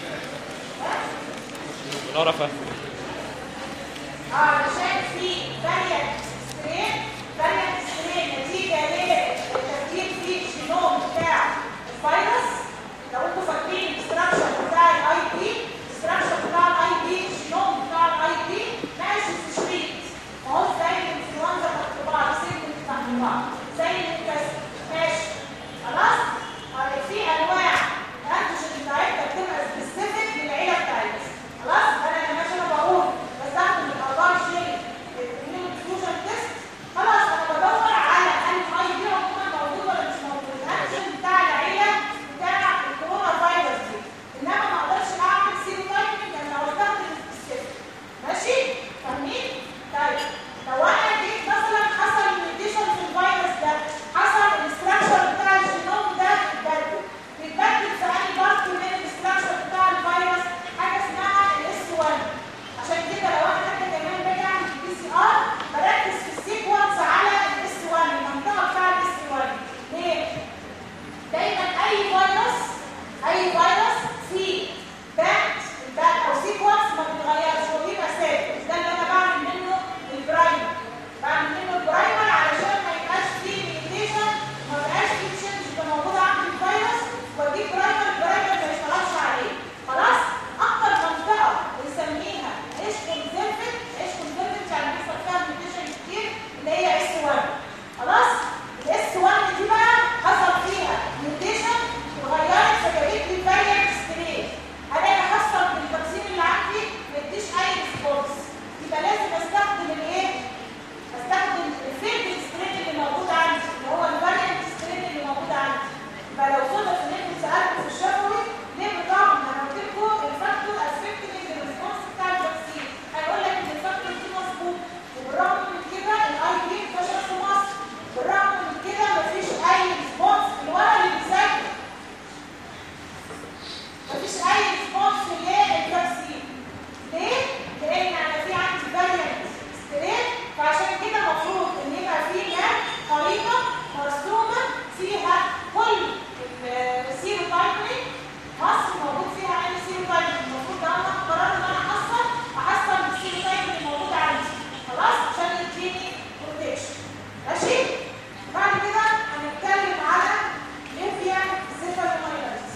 S1: مناره فهم
S2: اه علشان في فاريانت سترين فاريانت سترين نتيجه لتفكير في الجينوم بتاع الفيروس لو انتوا فاكرين الاستراكشر بتاع الاي بي الاستراكشر بتاع الاي بي الجينوم بتاع الاي بي ماشي في شريط ما هو زي الانفلونزا تحت بعض سيجمنت تحت بعض زي الانفلونزا ماشي خلاص؟ طيب في انواع الانتيجين بتاعتها بتبقى سبيسيفيك للعيله بتاعتها خلاص انا لما اجي انا بقول بستخدم الاربعه شيل الفيوجن تيست خلاص انا بدور على هل الاي دي عموما موجود ولا مش موجود الانتيجين بتاع العيله بتاع الكورونا فيروس دي انما ما اقدرش اعمل سيرو تايبنج لان لو استخدم السبيسيفيك ماشي فاهمين طيب لو انا جيت مثلا حصل ميوتيشن في الفيروس ده حصل الاستراكشر بتاع الجينوم ده اتبدل بيتبدل في اي بارت من الاستراكشر بتاع الفيروس حاجه اسمها الاس 1 عشان كده لو انا حتى كمان باجي اعمل بي سي ار بركز في السيكونس على الاس 1 المنطقه بتاع الاس 1 ليه؟ دايما اي فيروس اي فيروس فيه باك الباك او سيكونس ما بيتغيرش هو بيبقى ثابت ده اللي انا بعمل منه البرايمر بعمل منه البرايمر علشان ما يبقاش فيه ميوتيشن ما يبقاش فيه تشينج اللي موجوده عند الفيروس واجيب برايمر البرايمر ما يشتغلش عليه خلاص اكتر منطقه بنسميها ايش كونزرفت ايش كونزرفت يعني بيحصل فيها ميوتيشن كتير اللي هي اس 1 خلاص الاس 1 دي بقى حصل فيها ميوتيشن وغيرت فجابت لي فاريانت سترين الاقي حصل بالتقسيم اللي عندي ما يديش اي ريسبونس يبقى لازم استخدم الايه؟ استخدم الفيلد سترين اللي موجود عندي اللي هو الفاريانت سترين اللي موجود عندي يبقى لو صدف ان انتوا سالتوا في الشفوي ليه بتعمل انا قلت لكم الفاكتور افكتنج الريسبونس بتاع الفاكسين هيقول لك ان الفاكتور دي مظبوط وبالرغم من كده الاي بي انتشر في مصر بالرغم من كده مفيش اي ريسبونس الورق اللي بيسجل مفيش اي ريسبونس للفاكسين ليه؟ لان انا في عندي فاريانت ستريت فعشان كده المفروض ان يبقى في ماب خريطه مرسومه فيها كل السيرو تايبنج مصر موجود فيها اي سيرو تايبنج المفروض ده انا قررت ان انا احصل احصل بالسيرو تايبنج الموجود عندي خلاص عشان يديني بروتكشن ماشي؟ بعد كده هنتكلم على ليبيا سيفالومايلايتس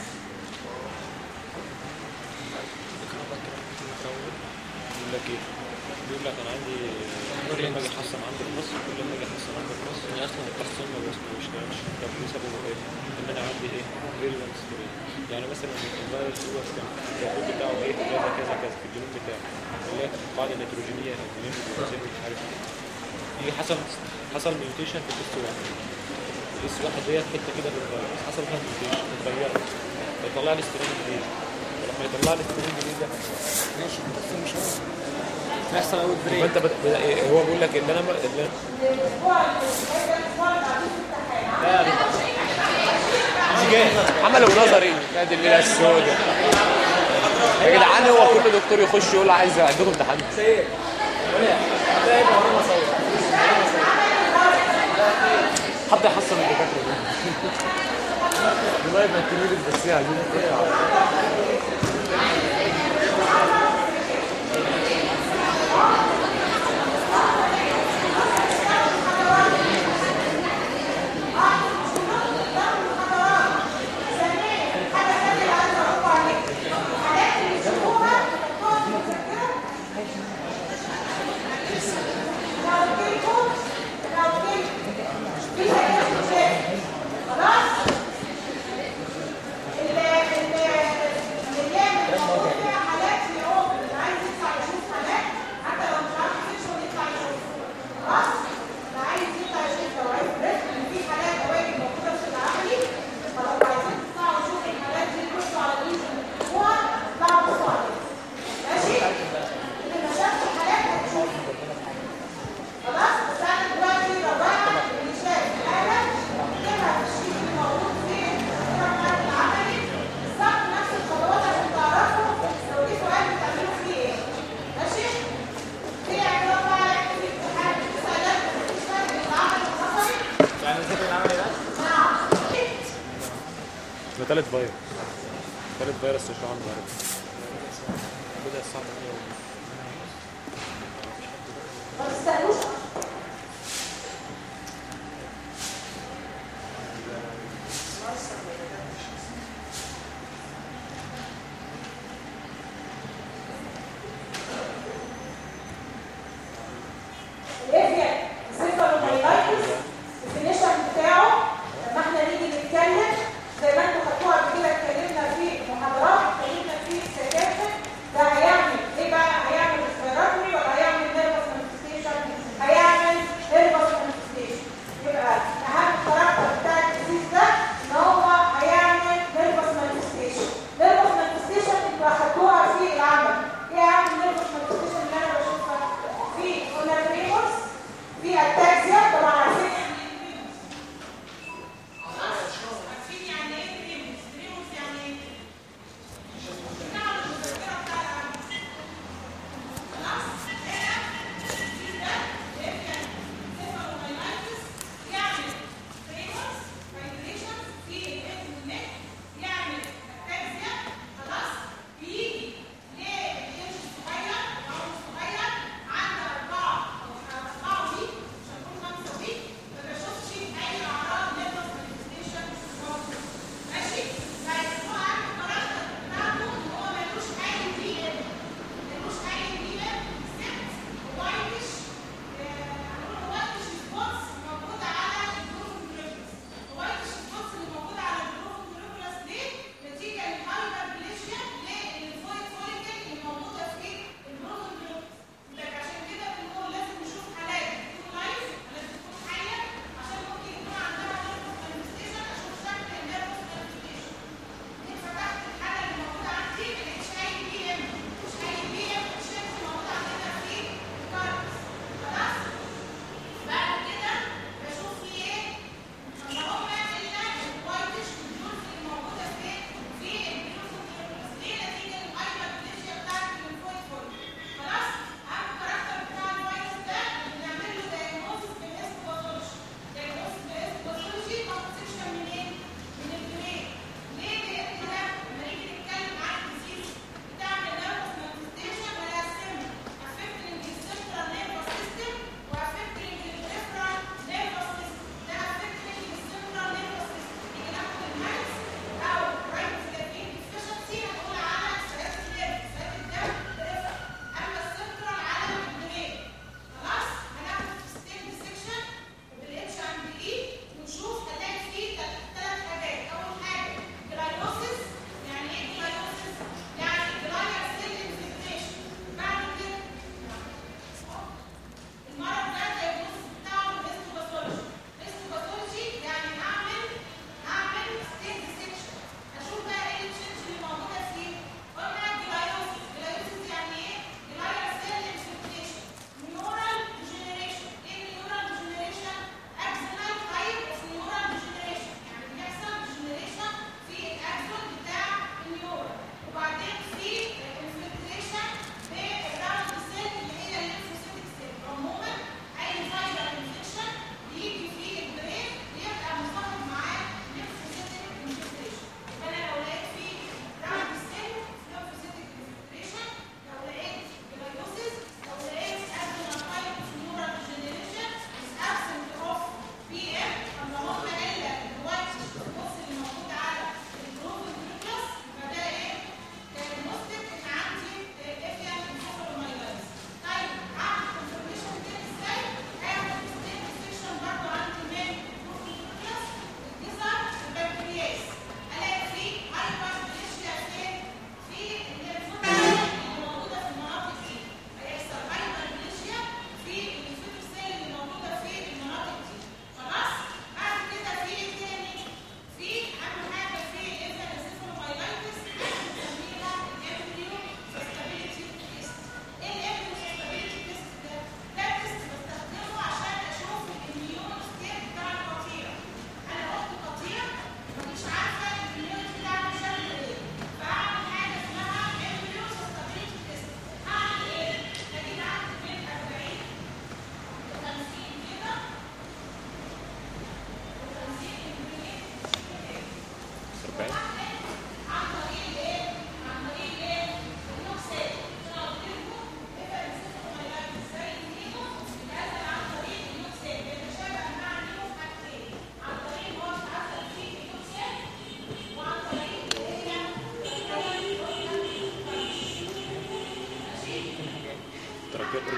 S3: بيقول لك ايه؟ بيقول لك انا عندي كل ما اجي احصن عند النص كل ما اجي احصن عند النص يعني اصلا التحصين ما بيس- ما بيشتغلش طب بسببه ايه؟ ان انا عندي ايه؟ ريليفنس يعني مثلا الفيروس هو كان الكود بتاعه ايه؟ كذا كذا كذا في الجنوم بتاعه اللي هي القاعده النيتروجينيه او الجنوم الوراثيه مش عارف ايه يجي حصل حصل ميوتيشن في الاس واحد الاس واحد ديت حته كده في الفيروس حصل فيها ميوتيشن اتغيرت فيطلع لي سترين جديد ولما يطلع لي سترين جديد ده
S4: ماشي بس مش هو هيحصل اول بريك
S3: فانت بد... بد... إيه هو بيقول لك ان انا ما... اللي...
S2: الاسبوع اللي هيبقى الاسبوع اللي بعديه في الامتحان
S1: عملوا نظري نادي الليله السوداء يا جدعان هو كل دكتور يخش يقول عايز عندكم امتحان حد يحصل الدكاتره دي والله يبقى التلميذ بس عايزين ماشي اللي ما شافش حالات هتشوف خلاص بس انا دلوقتي ببقى اللي شايف الآلة كده الشيء اللي موجود في الكتاب العملي بالظبط نفس الخطوات عشان تعرفوا لو في سؤال بتعملوا فيه ايه ماشي؟ في اعتراض بقى على في امتحان في سؤالات مفيش فرق بين العمل والنظري
S4: يعني الذكر العملي ده
S2: نعم
S3: ده تالت فيروس تالت فيروس تشرح عنه النهارده بدأ الساعة 8 ونص
S1: ما تستنوش الافيان انسيفالومايلايتس الديفينيشن بتاعه لما احنا نيجي نتكلم زي ما انتوا خدتوها قبل كده اتكلمنا في محاضرات اتكلمنا في سكاشن ده هيعمل ايه بقى هيعمل ريسبيراتوري ولا هيعمل نيرفس مانيفستيشن هيعمل نيرفس مانيفستيشن يبقى اهم كاركتر بتاع الديزيز ده ان هو هيعمل نيرفس مانيفستيشن نيرفس مانيفستيشن انتوا اخدتوها في العمل ايه اهم نيرفس مانيفستيشن اللي انا بشوفها في اونابريموس في اتاكسيا طبعا عارفين يعني ايه بريموس خلاص عارفين يعني ايه بريموس بريموس يعني ايه بتاع المذكره بتاع العمل خلاص هنا الديزيز ده يبقى سيفالومايلايتس يعمل بريموس فايبريشن في الهيد والنك يعمل اتاكسيا خلاص بيجي للجنس الصغير او الصغير عند أربعة أو أربعة دي عشان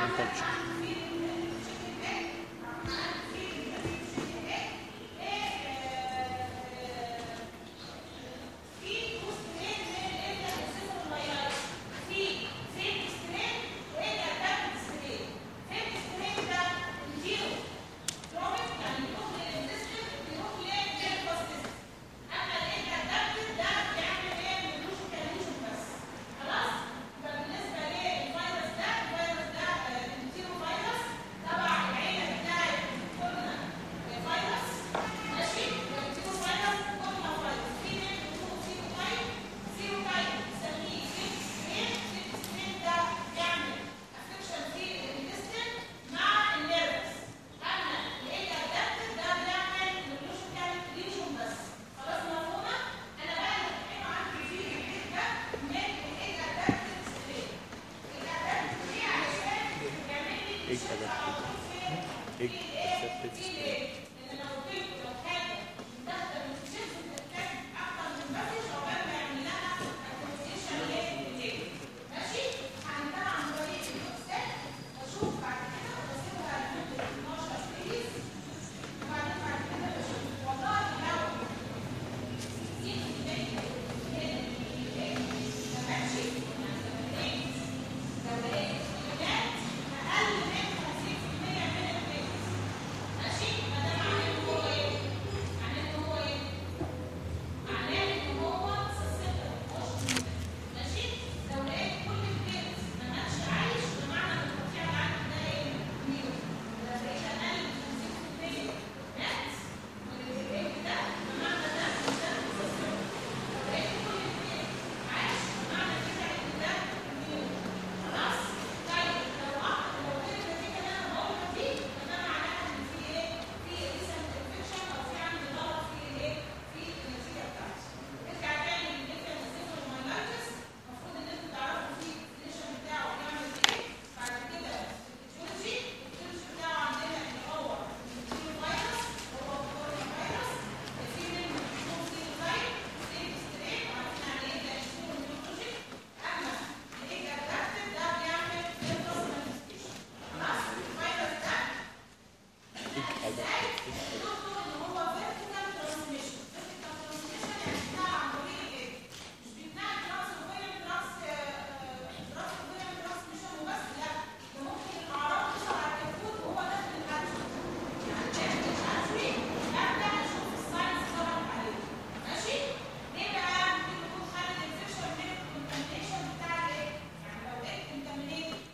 S3: كلتشر ايه ادابتد ايه ادابتد ستريم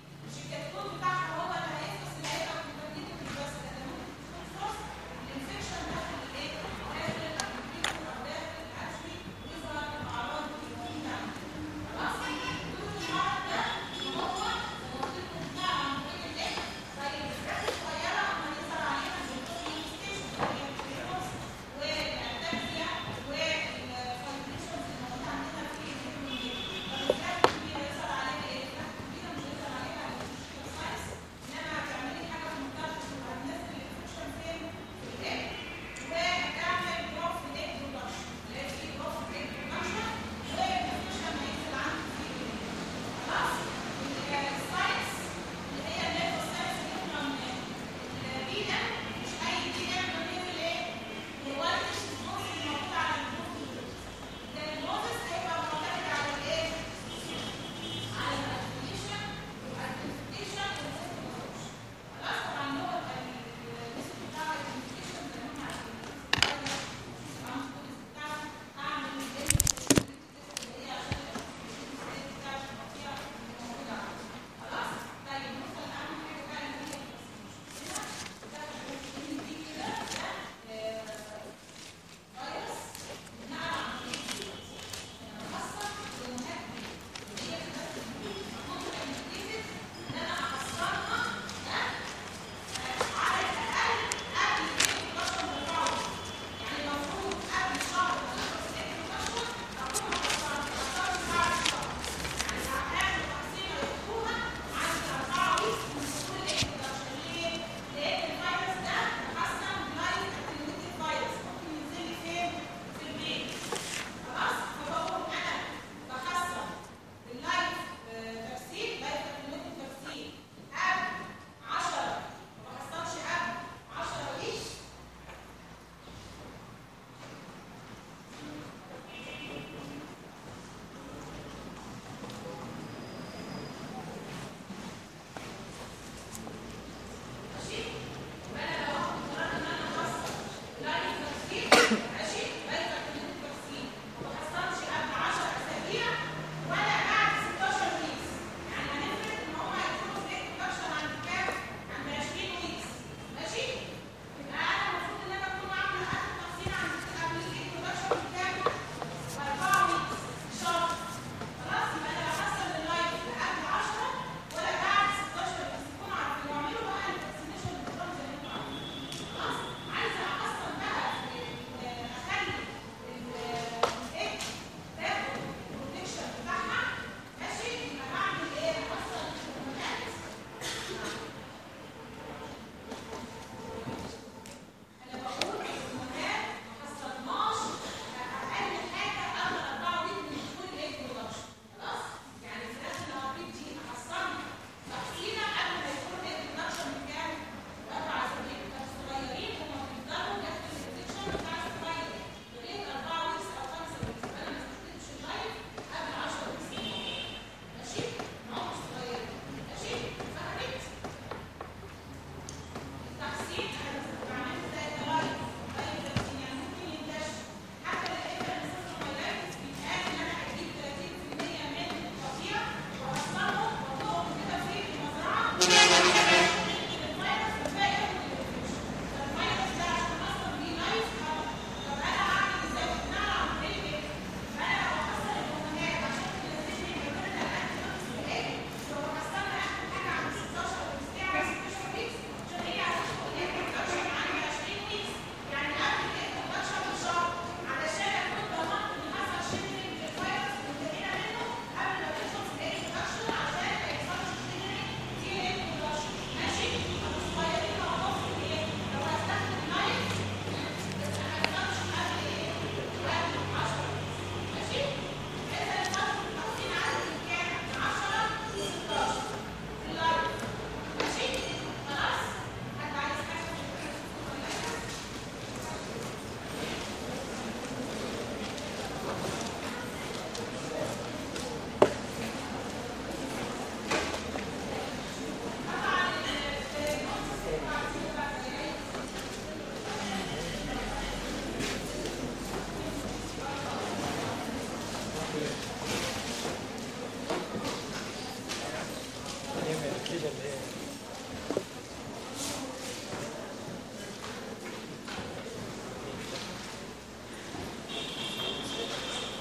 S1: الانفكشن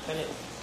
S3: تاني